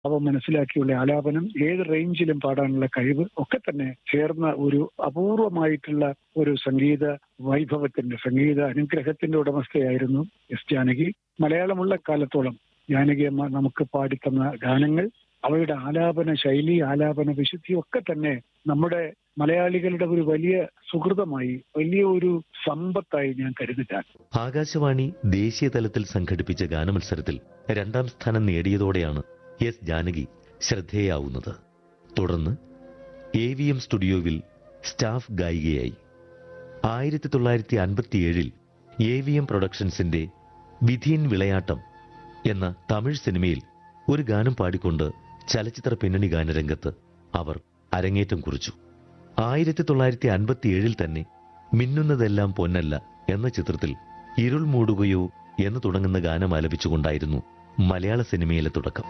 ഭാവം മനസ്സിലാക്കിയുള്ള ആലാപനം ഏത് റേഞ്ചിലും പാടാനുള്ള കഴിവ് ഒക്കെ തന്നെ ചേർന്ന ഒരു അപൂർവമായിട്ടുള്ള ഒരു സംഗീത വൈഭവത്തിന്റെ സംഗീത അനുഗ്രഹത്തിന്റെ ഉടമസ്ഥയായിരുന്നു എസ് ജാനകി മലയാളമുള്ള കാലത്തോളം ജാനകി അമ്മ നമുക്ക് പാടിത്തന്ന ഗാനങ്ങൾ അവയുടെ ആലാപന ശൈലി ആലാപന വിശുദ്ധി ഒക്കെ തന്നെ നമ്മുടെ മലയാളികളുടെ ഒരു വലിയ സുഹൃതമായി വലിയ ഒരു സമ്പത്തായി ഞാൻ കരുതുകയാണ് ആകാശവാണി ദേശീയ തലത്തിൽ സംഘടിപ്പിച്ച ഗാനമത്സരത്തിൽ രണ്ടാം സ്ഥാനം നേടിയതോടെയാണ് എസ് ജാനകി ശ്രദ്ധേയാവുന്നത് തുടർന്ന് എ വി എം സ്റ്റുഡിയോവിൽ സ്റ്റാഫ് ഗായികയായി ആയിരത്തി തൊള്ളായിരത്തി അൻപത്തിയേഴിൽ എ വി എം പ്രൊഡക്ഷൻസിന്റെ വിധീൻ വിളയാട്ടം എന്ന തമിഴ് സിനിമയിൽ ഒരു ഗാനം പാടിക്കൊണ്ട് ചലച്ചിത്ര പിന്നണി ഗാനരംഗത്ത് അവർ അരങ്ങേറ്റം കുറിച്ചു ആയിരത്തി തൊള്ളായിരത്തി അൻപത്തിയേഴിൽ തന്നെ മിന്നുന്നതെല്ലാം പൊന്നല്ല എന്ന ചിത്രത്തിൽ ഇരുൾ മൂടുകയോ എന്ന് തുടങ്ങുന്ന ഗാനം ആലപിച്ചുകൊണ്ടായിരുന്നു മലയാള സിനിമയിലെ തുടക്കം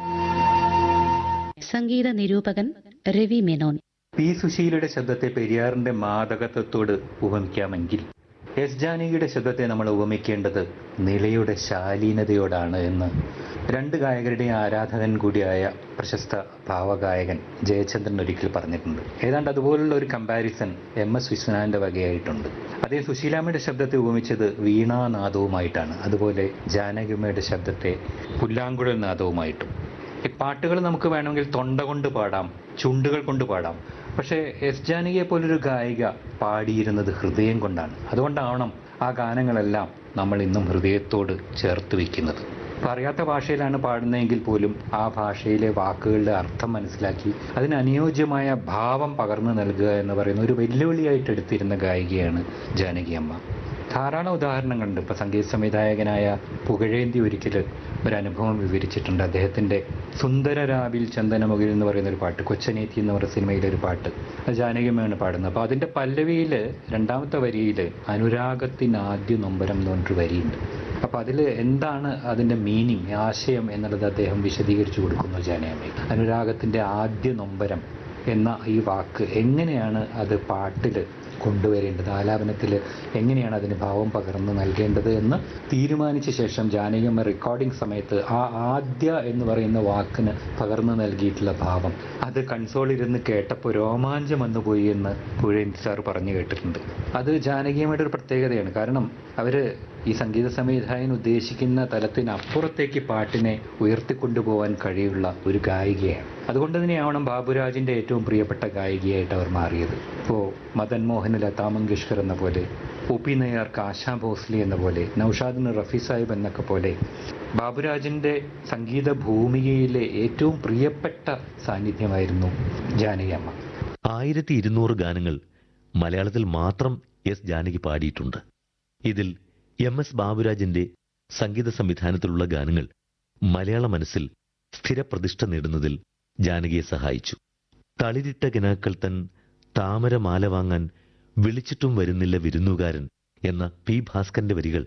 സംഗീത നിരൂപകൻ രവി മേനോൻ പി സുശീലയുടെ ശബ്ദത്തെ പെരിയാറിന്റെ മാതകത്വത്തോട് ഉപമിക്കാമെങ്കിൽ എസ് ജാനകിയുടെ ശബ്ദത്തെ നമ്മൾ ഉപമിക്കേണ്ടത് നിലയുടെ ശാലീനതയോടാണ് എന്ന് രണ്ട് ഗായകരുടെ ആരാധകൻ കൂടിയായ പ്രശസ്ത ഭാവഗായകൻ ജയചന്ദ്രൻ ഒരിക്കൽ പറഞ്ഞിട്ടുണ്ട് ഏതാണ്ട് അതുപോലുള്ള ഒരു കമ്പാരിസൺ എം എസ് വിശ്വനാഥന്റെ വകയായിട്ടുണ്ട് അദ്ദേഹം സുശീലാമ്മയുടെ ശബ്ദത്തെ ഉപമിച്ചത് വീണാനാദവുമായിട്ടാണ് അതുപോലെ ജാനകിമ്മയുടെ ശബ്ദത്തെ പുല്ലാങ്കുഴൽ നാദവുമായിട്ടും ഈ പാട്ടുകൾ നമുക്ക് വേണമെങ്കിൽ തൊണ്ട കൊണ്ട് പാടാം ചുണ്ടുകൾ കൊണ്ട് പാടാം പക്ഷേ എസ് ജാനകിയെ പോലൊരു ഗായിക പാടിയിരുന്നത് ഹൃദയം കൊണ്ടാണ് അതുകൊണ്ടാവണം ആ ഗാനങ്ങളെല്ലാം നമ്മൾ ഇന്നും ഹൃദയത്തോട് ചേർത്ത് വയ്ക്കുന്നത് ഇപ്പം അറിയാത്ത ഭാഷയിലാണ് പാടുന്നതെങ്കിൽ പോലും ആ ഭാഷയിലെ വാക്കുകളുടെ അർത്ഥം മനസ്സിലാക്കി അതിന് അനുയോജ്യമായ ഭാവം പകർന്നു നൽകുക എന്ന് പറയുന്ന ഒരു വെല്ലുവിളിയായിട്ട് എടുത്തിരുന്ന ഗായികയാണ് ജാനകി അമ്മ ധാരാളം ഉദാഹരണങ്ങളുണ്ട് ഇപ്പൊ സംഗീത സംവിധായകനായ പുകഴേന്തി ഒരിക്കൽ ഒരു അനുഭവം വിവരിച്ചിട്ടുണ്ട് അദ്ദേഹത്തിന്റെ സുന്ദരരാവിൽ ചന്ദനമുകിൽ എന്ന് പറയുന്ന ഒരു പാട്ട് കൊച്ചനേത്തി എന്ന് പറയുന്ന സിനിമയിലെ ഒരു പാട്ട് അത് ജാനകിയമ്മയാണ് പാടുന്നത് അപ്പൊ അതിന്റെ പല്ലവിയിൽ രണ്ടാമത്തെ വരിയിൽ അനുരാഗത്തിന് ആദ്യ നൊമ്പരം എന്ന് പറഞ്ഞൊരു വരിയുണ്ട് അപ്പൊ അതിൽ എന്താണ് അതിന്റെ മീനിങ് ആശയം എന്നുള്ളത് അദ്ദേഹം വിശദീകരിച്ചു കൊടുക്കുന്നു ജാനകിയമ്മയ്ക്ക് അനുരാഗത്തിന്റെ ആദ്യ നൊമ്പരം എന്ന ഈ വാക്ക് എങ്ങനെയാണ് അത് പാട്ടിൽ കൊണ്ടുവരേണ്ടത് ആലാപനത്തിൽ എങ്ങനെയാണ് അതിന് ഭാവം പകർന്ന് നൽകേണ്ടത് എന്ന് തീരുമാനിച്ച ശേഷം ജാനകിയമ്മ റെക്കോർഡിംഗ് സമയത്ത് ആ ആദ്യ എന്ന് പറയുന്ന വാക്കിന് പകർന്നു നൽകിയിട്ടുള്ള ഭാവം അത് കൺസോളിരുന്ന് കേട്ടപ്പോൾ രോമാഞ്ചം വന്നു പോയി എന്ന് പുഴേന്തി സാർ പറഞ്ഞു കേട്ടിട്ടുണ്ട് അത് ജാനകിയമ്മയുടെ ഒരു പ്രത്യേകതയാണ് കാരണം അവര് ഈ സംഗീത സംവിധായകൻ ഉദ്ദേശിക്കുന്ന തലത്തിനപ്പുറത്തേക്ക് പാട്ടിനെ ഉയർത്തിക്കൊണ്ടുപോകാൻ കഴിയുള്ള ഒരു ഗായികയാണ് അതുകൊണ്ട് തന്നെയാവണം ബാബുരാജിന്റെ ഏറ്റവും പ്രിയപ്പെട്ട ഗായികയായിട്ട് അവർ മാറിയത് ഇപ്പോൾ മദൻ മോഹൻ ലതാ മങ്കേഷ്കർ എന്ന പോലെ ഒ പി നയ്യാർക്ക് ആശാ ഭോസ്ലെ എന്ന പോലെ നൌഷാദിന് റഫി സാഹിബ് എന്നൊക്കെ പോലെ ബാബുരാജിന്റെ സംഗീത ഭൂമികയിലെ ഏറ്റവും പ്രിയപ്പെട്ട സാന്നിധ്യമായിരുന്നു ജാനകി അമ്മ ആയിരത്തി ഇരുന്നൂറ് ഗാനങ്ങൾ മലയാളത്തിൽ മാത്രം എസ് ജാനകി പാടിയിട്ടുണ്ട് ഇതിൽ എം എസ് ബാബുരാജിന്റെ സംഗീത സംവിധാനത്തിലുള്ള ഗാനങ്ങൾ മലയാള മനസ്സിൽ സ്ഥിരപ്രതിഷ്ഠ നേടുന്നതിൽ ജാനകിയെ സഹായിച്ചു തളിരിട്ട കിനാക്കൾ തൻ താമരമാല വാങ്ങാൻ വിളിച്ചിട്ടും വരുന്നില്ല വിരുന്നുകാരൻ എന്ന പി ഭാസ്കരന്റെ വരികൾ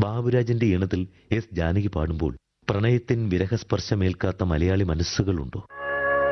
ബാബുരാജിന്റെ ഈണത്തിൽ എസ് ജാനകി പാടുമ്പോൾ പ്രണയത്തിൻ വിരഹസ്പർശമേൽക്കാത്ത മലയാളി മനസ്സുകളുണ്ടോ